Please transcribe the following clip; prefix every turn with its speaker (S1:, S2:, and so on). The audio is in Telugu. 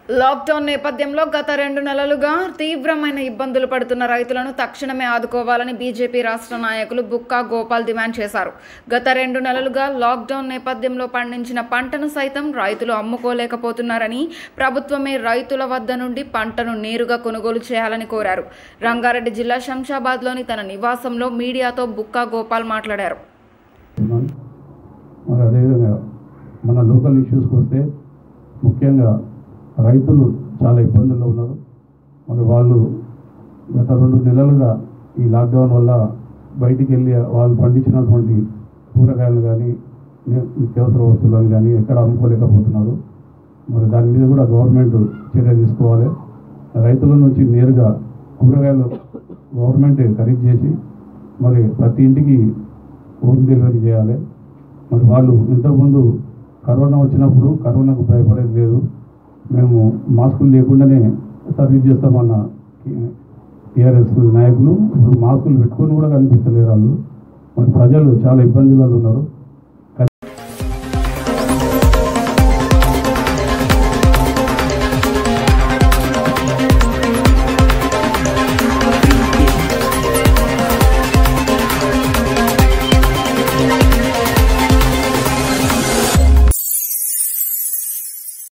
S1: లాక్డౌన్ నేపథ్యంలో గత రెండు నెలలుగా తీవ్రమైన ఇబ్బందులు పడుతున్న రైతులను తక్షణమే ఆదుకోవాలని బీజేపీ రాష్ట్ర నాయకులు బుక్కా గోపాల్ డిమాండ్ చేశారు గత రెండు నెలలుగా లాక్డౌన్ నేపథ్యంలో పండించిన పంటను సైతం రైతులు అమ్ముకోలేకపోతున్నారని ప్రభుత్వమే రైతుల వద్ద నుండి పంటను నేరుగా కొనుగోలు చేయాలని కోరారు రంగారెడ్డి జిల్లా శంషాబాద్లోని తన నివాసంలో మీడియాతో బుక్కా గోపాల్ మాట్లాడారు
S2: ఉన్నాను. మరి అదేవిధంగా మన లోకల్ ఇష్యూస్కి వస్తే ముఖ్యంగా రైతులు చాలా ఇబ్బందుల్లో ఉన్నారు మరి వాళ్ళు గత రెండు నెలలుగా ఈ లాక్డౌన్ వల్ల బయటికి వెళ్ళి వాళ్ళు పండించినటువంటి కూరగాయలు కానీ ని- నిత్యావసర వస్తువులను కానీ ఎక్కడ అమ్ముకోలేకపోతున్నారు మరి దాని మీద కూడా గవర్నమెంట్ చర్య తీసుకోవాలి రైతుల నుంచి నేరుగా కూరగాయలు గవర్నమెంట్ ఖరీదు చేసి మరి ప్రతి ఇంటికి హోమ్ డెలివరీ చేయాలి మరి వాళ్ళు ఇంతకుముందు కరోనా వచ్చినప్పుడు కరోనాకు భయపడేది లేదు మేము మాస్కులు లేకుండానే సర్వీస్ చేస్తామన్న టీఆర్ఎస్ నాయకులు ఇప్పుడు మాస్కులు పెట్టుకొని కూడా కనిపిస్తలేరు వాళ్ళు మరి ప్రజలు చాలా ఇబ్బందులలో ఉన్నారు